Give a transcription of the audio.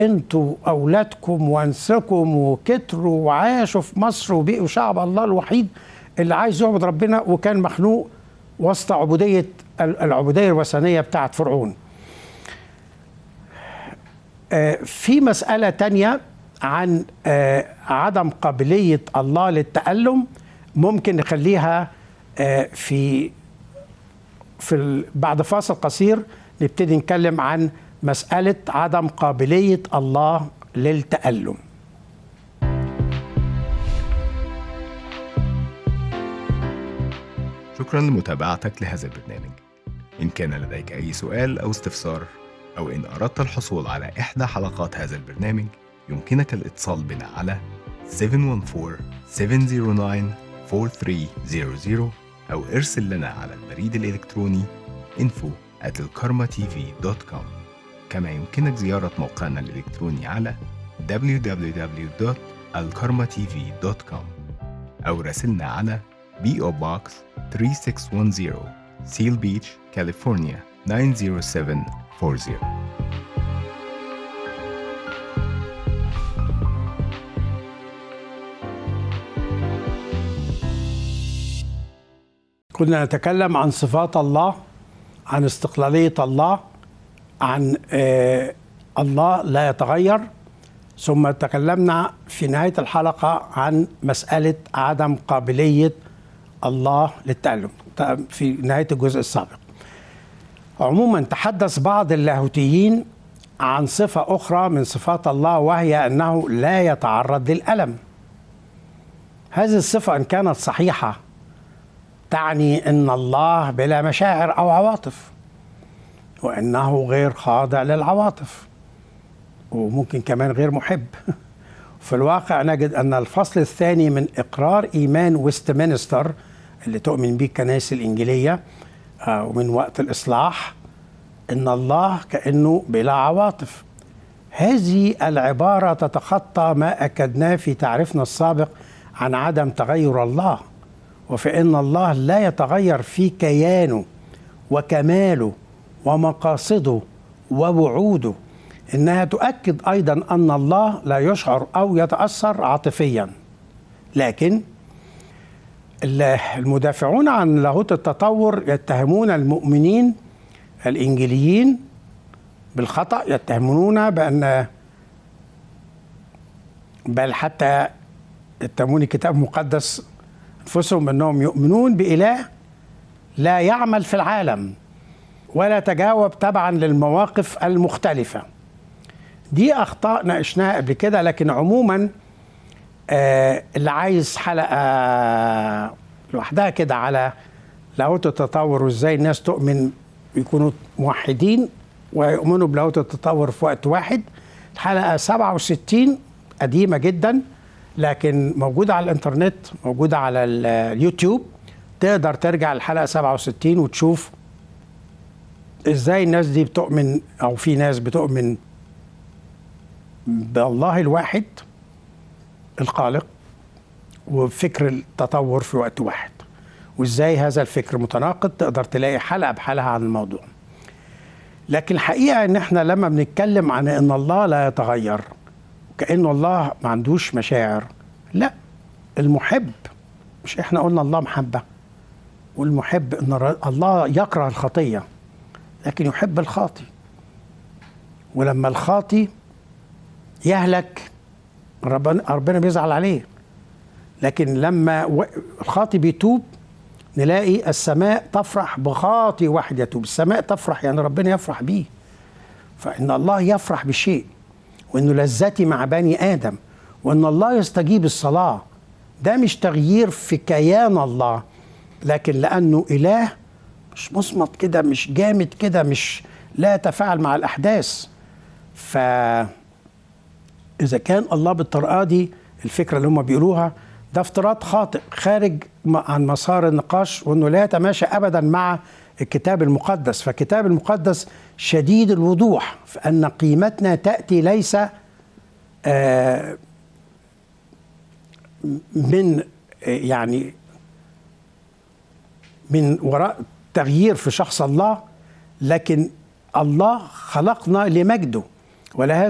انتوا اولادكم وانسكم وكتروا وعاشوا في مصر وبقوا شعب الله الوحيد اللي عايز يعبد ربنا وكان مخنوق وسط عبوديه العبوديه الوثنيه بتاعت فرعون. آه، في مساله تانية عن آه، عدم قابليه الله للتالم ممكن نخليها آه، في في ال- بعد فاصل قصير نبتدي نتكلم عن مسألة عدم قابلية الله للتألم شكرا لمتابعتك لهذا البرنامج إن كان لديك أي سؤال أو استفسار أو إن أردت الحصول على إحدى حلقات هذا البرنامج يمكنك الاتصال بنا على 714-709-4300 أو ارسل لنا على البريد الإلكتروني info at الكارما-tv.com كما يمكنك زيارة موقعنا الإلكتروني على www.alkarmatv.com أو راسلنا على PO Box 3610 Seal Beach, California 90740 كنا نتكلم عن صفات الله عن استقلالية الله عن آه الله لا يتغير ثم تكلمنا في نهاية الحلقة عن مسألة عدم قابلية الله للتألم في نهاية الجزء السابق عموما تحدث بعض اللاهوتيين عن صفة أخرى من صفات الله وهي أنه لا يتعرض للألم هذه الصفة إن كانت صحيحة تعني أن الله بلا مشاعر أو عواطف وأنه غير خاضع للعواطف وممكن كمان غير محب في الواقع نجد أن الفصل الثاني من إقرار إيمان ويستمنستر اللي تؤمن به الكنائس الإنجيلية آه، ومن وقت الإصلاح إن الله كأنه بلا عواطف هذه العبارة تتخطى ما أكدناه في تعريفنا السابق عن عدم تغير الله وفإن الله لا يتغير في كيانه وكماله ومقاصده ووعوده إنها تؤكد أيضا أن الله لا يشعر أو يتأثر عاطفيا لكن المدافعون عن لاهوت التطور يتهمون المؤمنين الإنجيليين بالخطأ يتهمون بأن بل حتى يتهمون الكتاب المقدس أنفسهم أنهم يؤمنون بإله لا يعمل في العالم ولا تجاوب تبعا للمواقف المختلفة دي أخطاء ناقشناها قبل كده لكن عموما آه اللي عايز حلقة لوحدها كده على لاهوت التطور وازاي الناس تؤمن يكونوا موحدين ويؤمنوا بلاهوت التطور في وقت واحد الحلقة 67 قديمة جدا لكن موجودة على الانترنت موجودة على اليوتيوب تقدر ترجع الحلقة 67 وتشوف ازاي الناس دي بتؤمن او في ناس بتؤمن بالله الواحد الخالق وفكر التطور في وقت واحد وازاي هذا الفكر متناقض تقدر تلاقي حلقه بحالها عن الموضوع لكن الحقيقه ان احنا لما بنتكلم عن ان الله لا يتغير كأن الله ما عندوش مشاعر لا المحب مش احنا قلنا الله محبه والمحب ان الر- الله يكره الخطيه لكن يحب الخاطي ولما الخاطي يهلك ربنا ربنا بيزعل عليه لكن لما و- الخاطي بيتوب نلاقي السماء تفرح بخاطي واحد يتوب السماء تفرح يعني ربنا يفرح بيه فإن الله يفرح بشيء وإنه لذتي مع بني آدم وإن الله يستجيب الصلاة ده مش تغيير في كيان الله لكن لأنه إله مش مصمت كده مش جامد كده مش لا يتفاعل مع الأحداث ف إذا كان الله بالطريقة دي الفكرة اللي هم بيقولوها ده افتراض خاطئ خارج م- عن مسار النقاش وانه لا يتماشى ابدا مع الكتاب المقدس فالكتاب المقدس شديد الوضوح في ان قيمتنا تاتي ليس آه، من آه، يعني من وراء تغيير في شخص الله لكن الله خلقنا لمجده ولهذا